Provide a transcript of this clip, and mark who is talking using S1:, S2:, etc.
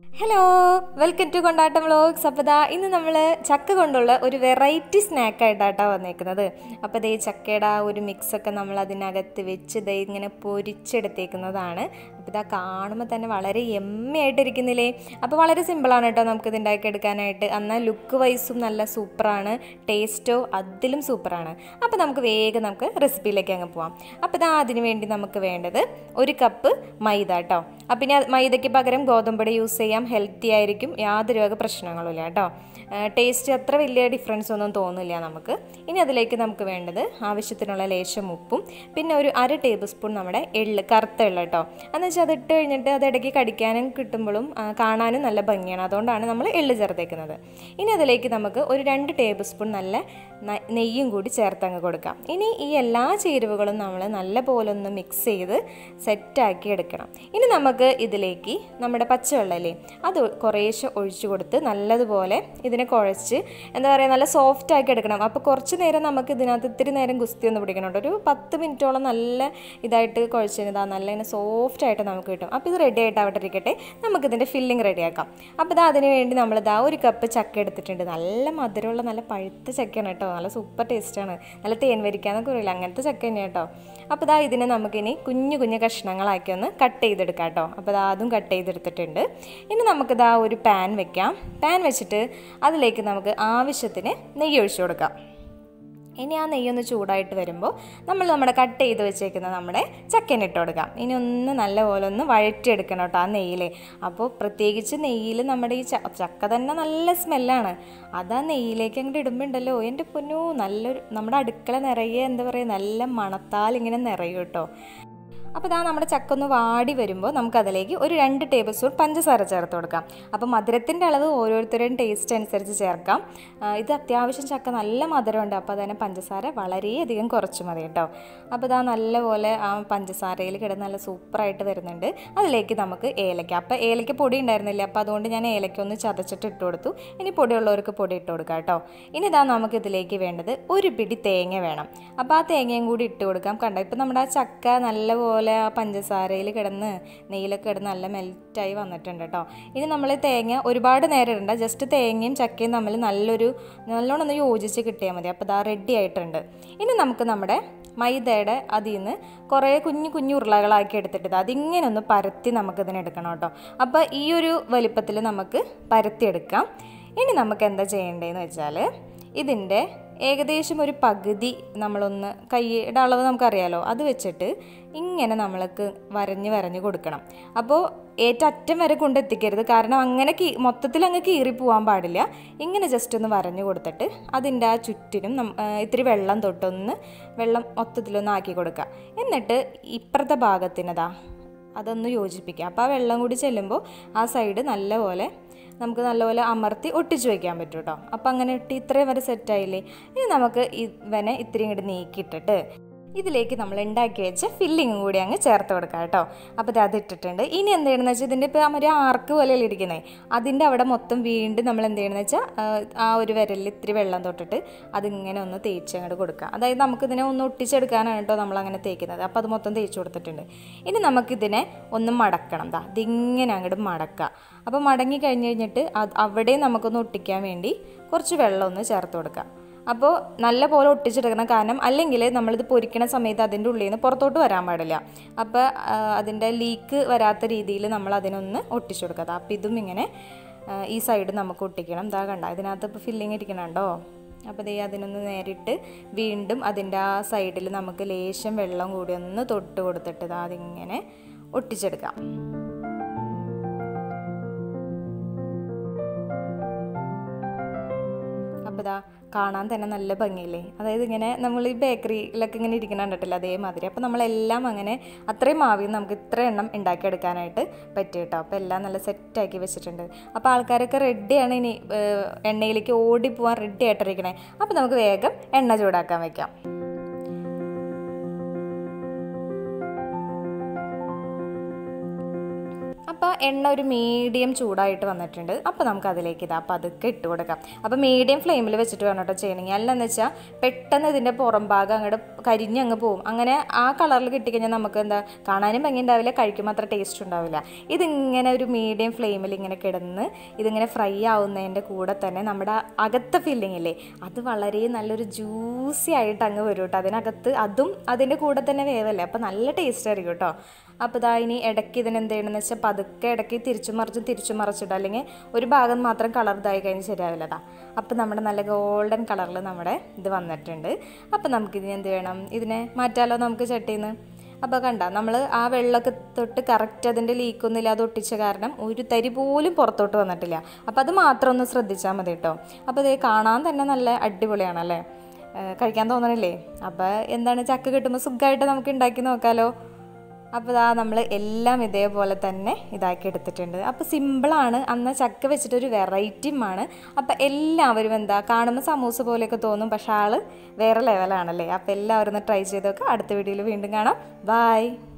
S1: hello welcome to Kondattam vlogs അപ്പോൾ ദാ ഇന്ന് നമ്മൾ ചക്ക കൊണ്ടുള്ള ഒരു വെറൈറ്റി സ്നാക്കായിട്ടാട്ടോ വന്നേക്കുന്നത് അപ്പോൾ ദേ ചക്കയുടെ ആ ഒരു മിക്സൊക്കെ നമ്മൾ അതിനകത്ത് വെച്ച് ദേ ഇങ്ങനെ പൊരിച്ചെടുത്തേക്കുന്നതാണ് അപ്പോൾ ഇതാ കാണുമ്പോൾ തന്നെ വളരെ എമ്മയായിട്ടിരിക്കുന്നില്ലേ അപ്പോൾ വളരെ സിമ്പിളാണ് കേട്ടോ നമുക്ക് ഇത് ഉണ്ടാക്കിയെടുക്കാനായിട്ട് എന്നാൽ ലുക്ക് വൈസും നല്ല സൂപ്പറാണ് ടേസ്റ്റോ അതിലും സൂപ്പറാണ് അപ്പോൾ നമുക്ക് വേഗം നമുക്ക് റെസിപ്പിയിലേക്ക് അങ്ങ് പോവാം അപ്പോൾ ഇതാ അതിന് വേണ്ടി നമുക്ക് വേണ്ടത് ഒരു കപ്പ് മൈദ കേട്ടോ അപ്പം ഇനി അത് മൈദയ്ക്ക് പകരം ഗോതമ്പൊടി യൂസ് ചെയ്യാം ഹെൽത്തി ആയിരിക്കും യാതൊരു വക പ്രശ്നങ്ങളും ഇല്ല കേട്ടോ ടേസ്റ്റ് അത്ര വലിയ ഡിഫറൻസ് ഒന്നും തോന്നില്ല നമുക്ക് ഇനി അതിലേക്ക് നമുക്ക് വേണ്ടത് ആവശ്യത്തിനുള്ള ലേശം ഉപ്പും പിന്നെ ഒരു അര ടേബിൾ സ്പൂൺ നമ്മുടെ എള്ള് കറുത്ത എള്ള് കേട്ടോ എന്ന് വെച്ചാൽ അത് ഇട്ട് കഴിഞ്ഞിട്ട് അത് ഇടയ്ക്ക് കടിക്കാനും കിട്ടുമ്പോഴും ആ, കാണാനും നല്ല ഭംഗിയാണ് അതുകൊണ്ടാണ് നമ്മൾ എള്ള് ചേർത്തേക്കുന്നത് ഇനി അതിലേക്ക് നമുക്ക് ഒരു രണ്ട് ടേബിൾ സ്പൂൺ നല്ല ന- നെയ്യും കൂടി ചേർത്തങ്ങ് കൊടുക്കാം ഇനി ഈ എല്ലാ ചേരുവകളും നമ്മൾ നല്ല പോലെ ഒന്ന് മിക്സ് ചെയ്ത് സെറ്റാക്കി എടുക്കണം ഇനി നമുക്ക് ഇതിലേക്ക് നമ്മുടെ പച്ചവെള്ളമല്ലേ അത് കുറേശ്ശെ ഒഴിച്ചു കൊടുത്ത് നല്ലതുപോലെ ഇതിനെ കുഴച്ച് എന്താ പറയുക നല്ല സോഫ്റ്റ് ആക്കി എടുക്കണം അപ്പോൾ കുറച്ച് നേരം നമുക്ക് ഇതിനകത്ത് ഇത്തിരി നേരം ഗുസ്തി ഒന്ന് പിടിക്കണുണ്ട് ഒരു പത്ത് മിനിറ്റോളം നല്ല ഇതായിട്ട് കുഴച്ചതാ നല്ല ഇങ്ങനെ സോഫ്റ്റ് ആയിട്ട് നമുക്ക് കിട്ടും അപ്പോൾ ഇത് റെഡി ആയിട്ട് അവിടെ ഇരിക്കട്ടെ നമുക്കിതിൻ്റെ ഫില്ലിങ് റെഡിയാക്കാം അപ്പോൾ ഇതാ അതിന് വേണ്ടി നമ്മളിതാ ഒരു കപ്പ് ചക്ക എടുത്തിട്ടുണ്ട് നല്ല മധുരമുള്ള നല്ല പഴുത്ത ചക്കയാണ് കേട്ടോ നല്ല സൂപ്പർ ടേസ്റ്റാണ് നല്ല തേൻ വരിക്കാന്നൊക്കെ പറയില്ല അങ്ങനത്തെ ചക്ക തന്നെയാണ് കേട്ടോ അപ്പോൾ ഇതാ ഇതിനെ നമുക്കിനി കുഞ്ഞു കുഞ്ഞു കഷ്ണങ്ങളാക്കി ഒന്ന് കട്ട് ചെയ്തെടുക്കാം കേട്ടോ അപ്പോൾ ഇതാ അതും കട്ട് ചെയ്തെടുത്തിട്ടുണ്ട് ഇനി നമുക്കിതാ ഒരു പാൻ വെക്കാം പാൻ വെച്ചിട്ട് അതിലേക്ക് നമുക്ക് ആവശ്യത്തിന് നെയ്യ് ഒഴിച്ചു കൊടുക്കാം ഇനി ആ നെയ്യൊന്ന് ചൂടായിട്ട് വരുമ്പോൾ നമ്മൾ നമ്മുടെ കട്ട് ചെയ്ത് വെച്ചേക്കുന്ന നമ്മുടെ ചക്കൻ ഇട്ട് കൊടുക്കാം ഇനി ഒന്ന് നല്ലപോലെ ഒന്ന് വഴറ്റിയെടുക്കണം കേട്ടോ ആ നെയ്യിൽ അപ്പോൾ പ്രത്യേകിച്ച് നെയ്യിൽ നമ്മുടെ ഈ ച- ചക്ക തന്നെ നല്ല സ്മെല്ലാണ് അത് ആ നെയ്യിലേക്ക് അങ്ങോട്ട് ഇടുമ്പോൾ ഉണ്ടല്ലോ എൻ്റെ പൊന്നു നല്ലൊരു നമ്മുടെ അടുക്കള നിറയെ എന്താ പറയുക നല്ല മണത്താൽ ഇങ്ങനെ നിറയും കേട്ടോ അപ്പോൾ ഇതാ നമ്മുടെ ചക്ക ഒന്ന് വാടി വരുമ്പോൾ നമുക്കതിലേക്ക് ഒരു രണ്ട് ടേബിൾ സ്പൂൺ പഞ്ചസാര ചേർത്ത് കൊടുക്കാം അപ്പോൾ മധുരത്തിൻ്റെ അളവ് ഓരോരുത്തരുടെയും ടേസ്റ്റ് അനുസരിച്ച് ചേർക്കാം ആ, ഇത് അത്യാവശ്യം ചക്ക നല്ല മധുരമുണ്ട് അപ്പോൾ അതിനെ പഞ്ചസാര വളരെയധികം കുറച്ച് മതി കേട്ടോ അപ്പോൾ ഇതാ നല്ലപോലെ ആ പഞ്ചസാരയിൽ കിടന്ന് നല്ല സൂപ്പറായിട്ട് വരുന്നുണ്ട് അതിലേക്ക് നമുക്ക് ഏലക്ക അപ്പോൾ ഏലക്ക പൊടി ഉണ്ടായിരുന്നില്ല അപ്പോൾ അതുകൊണ്ട് ഞാൻ ഏലക്ക ഒന്ന് ചതച്ചിട്ട് ഇട്ട് കൊടുത്തു ഇനി പൊടിയുള്ളവർക്ക് പൊടി ഇട്ട് കൊടുക്കാം കേട്ടോ ഇനി ഇതാ നമുക്ക് ഇതിലേക്ക് വേണ്ടത് ഒരു പിടി തേങ്ങ വേണം അപ്പോൾ ആ തേങ്ങയും കൂടി ഇട്ട് കൊടുക്കാം കണ്ടോ ഇപ്പം നമ്മുടെ ആ ചക്ക നല്ലപോലെ ആ പഞ്ചസാരയിൽ കിടന്ന് നെയ്യിലൊക്കെ കിടന്ന് നല്ല മെൽറ്റായി വന്നിട്ടുണ്ട് കേട്ടോ ഇനി നമ്മൾ തേങ്ങ ഒരുപാട് നേരം ഇടണ്ട ജസ്റ്റ് തേങ്ങയും ചക്കയും തമ്മിൽ നല്ലൊരു നല്ലോണം ഒന്ന് യോജിച്ച് കിട്ടിയാൽ മതി അപ്പോൾ ഇതാ റെഡി ആയിട്ടുണ്ട് ഇനി നമുക്ക് നമ്മുടെ മൈദയുടെ അതിൽ നിന്ന് കുറേ കുഞ്ഞു കുഞ്ഞു ഉരുളകളാക്കി എടുത്തിട്ട് ഇത് അതിങ്ങനെ ഒന്ന് പരത്തി നമുക്കിതിന് എടുക്കണം കേട്ടോ അപ്പോൾ ഈ ഒരു വലിപ്പത്തിൽ നമുക്ക് പരത്തിയെടുക്കാം ഇനി നമുക്ക് എന്താ ചെയ്യേണ്ടതെന്ന് വെച്ചാൽ ഇതിൻ്റെ ഏകദേശം ഒരു പകുതി നമ്മളൊന്ന് കൈയുടെ അളവ് നമുക്കറിയാലോ അത് വെച്ചിട്ട് ഇങ്ങനെ നമ്മൾക്ക് വരഞ്ഞ് വരഞ്ഞ് കൊടുക്കണം അപ്പോൾ ഏറ്റവും അറ്റം വരെ കൊണ്ടെത്തിക്കരുത് കാരണം അങ്ങനെ കീ മൊത്തത്തിൽ അങ്ങ് കീറി പോകാൻ പാടില്ല ഇങ്ങനെ ജസ്റ്റ് ഒന്ന് വരഞ്ഞ് കൊടുത്തിട്ട് അതിൻ്റെ ആ ചുറ്റിനും നം- ആ, ഇത്തിരി വെള്ളം തൊട്ടൊന്ന് വെള്ളം മൊത്തത്തിലൊന്ന് ആക്കി കൊടുക്കുക എന്നിട്ട് ഇപ്പുറത്തെ ഭാഗത്തിനതാ അതൊന്ന് യോജിപ്പിക്കുക അപ്പോൾ ആ വെള്ളം കൂടി ചെല്ലുമ്പോൾ ആ സൈഡ് നല്ലപോലെ നമുക്ക് നല്ലപോലെ അമർത്തി ഒട്ടിച്ച് വയ്ക്കാൻ പറ്റും കേട്ടോ അപ്പോൾ അങ്ങനെ ഇട്ട് ഇത്രയും വരെ സെറ്റായില്ലേ ഇനി നമുക്ക് ഇവനെ ഇത്തിരി ഇങ്ങോട്ട് നീക്കിയിട്ടിട്ട് ഇതിലേക്ക് നമ്മൾ ഉണ്ടാക്കി വെച്ച ഫില്ലിങ്ങും കൂടി അങ്ങ് ചേർത്ത് കൊടുക്കാം കേട്ടോ അപ്പോൾ ഇത് അത് ഇട്ടിട്ടുണ്ട് ഇനി എന്ത് ചെയ്യണമെന്ന് വെച്ചാൽ ഇതിൻ്റെ ഇപ്പോൾ ഒരു ആർക്ക് പോലെയല്ലേ ഇരിക്കുന്നത് അതിൻ്റെ അവിടെ മൊത്തം വീണ്ടും നമ്മൾ എന്ത് ചെയ്യണമെന്ന് വെച്ചാൽ ആ, ആ ഒരു വിരലിൽ ഇത്തിരി വെള്ളം തൊട്ടിട്ട് അതിങ്ങനെ ഒന്ന് തേച്ച് അങ്ങോട്ട് കൊടുക്കുക അതായത് നമുക്കിതിനെ ഒന്ന് ഒട്ടിച്ചെടുക്കാനാണ് കേട്ടോ നമ്മൾ അങ്ങനെ തേക്കുന്നത് അപ്പോൾ അത് മൊത്തം തേച്ച് കൊടുത്തിട്ടുണ്ട് ഇനി നമുക്കിതിനെ ഒന്ന് മടക്കണം ദാ ഇതിങ്ങനെ അങ്ങോട്ട് മടക്കുക അപ്പോൾ മടങ്ങി കഴിഞ്ഞ് കഴിഞ്ഞിട്ട് അത് അവിടെ നമുക്കൊന്ന് ഒട്ടിക്കാൻ വേണ്ടി കുറച്ച് വെള്ളം ഒന്ന് ചേർത്ത് കൊടുക്കുക അപ്പോൾ നല്ല പോലെ ഒട്ടിച്ചെടുക്കണം കാരണം അല്ലെങ്കിൽ നമ്മളിത് പൊരിക്കണ സമയത്ത് അതിൻ്റെ ഉള്ളിൽ നിന്ന് പുറത്തോട്ട് വരാൻ പാടില്ല അപ്പോൾ ആ, അതിൻ്റെ ലീക്ക് വരാത്ത രീതിയിൽ നമ്മൾ അതിനൊന്ന് ഒട്ടിച്ചു കൊടുക്കുക അപ്പോൾ ഇതും ഇങ്ങനെ ആ, ഈ സൈഡ് നമുക്ക് ഒട്ടിക്കണം ഇതാ കണ്ട ഇതിനകത്ത് ഇപ്പോൾ ഫില്ലിങ് ഇരിക്കണുണ്ടോ അപ്പോൾ ദേ അതിനൊന്ന് നേരിട്ട് വീണ്ടും അതിൻ്റെ ആ സൈഡിൽ നമുക്ക് ലേശം വെള്ളം കൂടി ഒന്ന് തൊട്ട് കൊടുത്തിട്ട് ഇതാ അതിങ്ങനെ ഒട്ടിച്ചെടുക്കാം അപ്പോൾ ഇതാ കാണാൻ തന്നെ നല്ല ഭംഗിയില്ലേ അതായത് ഇങ്ങനെ നമ്മൾ ഈ ബേക്കറിയിലൊക്കെ ഇങ്ങനെ ഇരിക്കണ കണ്ടിട്ടില്ല അതേമാതിരി അപ്പോൾ നമ്മളെല്ലാം അങ്ങനെ അത്രയും മാവിൽ നിന്ന് നമുക്ക് ഇത്ര എണ്ണം ഉണ്ടാക്കിയെടുക്കാനായിട്ട് പറ്റി കേട്ടോ അപ്പോൾ എല്ലാം നല്ല സെറ്റാക്കി വെച്ചിട്ടുണ്ട് അപ്പോൾ ആൾക്കാരൊക്കെ റെഡിയാണ് ഇനി ഏഹ്, എണ്ണയിലേക്ക് ഓടി പോകാൻ റെഡി ആയിട്ടിരിക്കണേ അപ്പോൾ നമുക്ക് വേഗം എണ്ണ ചൂടാക്കാൻ വെക്കാം അപ്പോൾ എണ്ണ ഒരു മീഡിയം ചൂടായിട്ട് വന്നിട്ടുണ്ട് അപ്പോൾ നമുക്ക് അതിലേക്ക് ഇതാ പതുക്കെ ഇട്ട് കൊടുക്കാം അപ്പോൾ മീഡിയം ഫ്ലെയിമിൽ വെച്ചിട്ട് വേണം കേട്ടോ ചെയ്യണമെങ്കിൽ അല്ലെന്ന് വെച്ചാൽ പെട്ടെന്ന് ഇതിൻ്റെ പുറം ഭാഗം അങ്ങോട്ട് കരിഞ്ഞ് അങ്ങ് പോകും അങ്ങനെ ആ കളറിൽ കിട്ടിക്കഴിഞ്ഞാൽ നമുക്ക് എന്താ കാണാനും ഭംഗി ഉണ്ടാവില്ല കഴിക്കുമ്പോൾ അത്ര ടേസ്റ്റ് ഉണ്ടാവില്ല ഇതിങ്ങനെ ഒരു മീഡിയം ഫ്ലെയിമിൽ ഇങ്ങനെ കിടന്ന് ഇതിങ്ങനെ ഫ്രൈ ആവുന്നതിൻ്റെ കൂടെ തന്നെ നമ്മുടെ അകത്തെ ഫില്ലിംഗ് ഇല്ലേ അത് വളരെ നല്ലൊരു ജ്യൂസി ആയിട്ട് അങ്ങ് വരും കേട്ടോ അതിനകത്ത് അതും അതിൻ്റെ കൂടെ തന്നെ വേവല്ലേ അപ്പോൾ നല്ല ടേസ്റ്റ് ആയിരിക്കും കേട്ടോ അപ്പോൾ ഇതാ ഇനി ഇടയ്ക്ക് ഇതിന് എന്ത് ചെയ്യണമെന്ന് വെച്ചാൽ പതുക്കെ ഇടയ്ക്ക് തിരിച്ചു മറിച്ചും തിരിച്ചു മറിച്ചിടുക അല്ലെങ്കിൽ ഒരു ഭാഗം മാത്രം കളർ ഇതായി കഴിഞ്ഞ് ശരിയാവില്ല അതാ അപ്പോൾ നമ്മുടെ നല്ല ഗോൾഡൻ കളറിൽ നമ്മുടെ ഇത് വന്നിട്ടുണ്ട് അപ്പോൾ നമുക്കിതിന് എന്ത് വേണം ഇതിനെ മാറ്റാലോ നമുക്ക് ചട്ടിയിൽ നിന്ന് അപ്പോൾ കണ്ട നമ്മൾ ആ വെള്ളമൊക്കെ തൊട്ട് കറക്റ്റ് അതിൻ്റെ ലീക്കൊന്നും ഇല്ലാതെ ഒട്ടിച്ച കാരണം ഒരു തരി പോലും പുറത്തോട്ട് വന്നിട്ടില്ല അപ്പോൾ അത് മാത്രം ഒന്ന് ശ്രദ്ധിച്ചാൽ മതി കേട്ടോ അപ്പോൾ ഇത് കാണാൻ തന്നെ നല്ല അടിപൊളിയാണല്ലേ ഏഹ് കഴിക്കാൻ തോന്നണില്ലേ അപ്പോൾ എന്താണ് ചക്ക കിട്ടുമ്പോൾ സുഖമായിട്ട് നമുക്ക് ഉണ്ടാക്കി നോക്കാമല്ലോ അപ്പോൾ ഇതാ നമ്മൾ എല്ലാം ഇതേപോലെ തന്നെ ഇതാക്കി എടുത്തിട്ടുണ്ട് അപ്പോൾ സിമ്പിളാണ് അന്ന് ചക്ക വെച്ചിട്ടൊരു വെറൈറ്റിയുമാണ് അപ്പോൾ എല്ലാവരും എന്താ കാണുമ്പോൾ സമൂസ പോലെയൊക്കെ തോന്നും പക്ഷേ ആൾ വേറെ ലെവലാണല്ലേ അപ്പോൾ എല്ലാവരും ഒന്ന് ട്രൈ ചെയ്ത് നോക്കുക അടുത്ത വീഡിയോയിൽ വീണ്ടും കാണാം ബായ്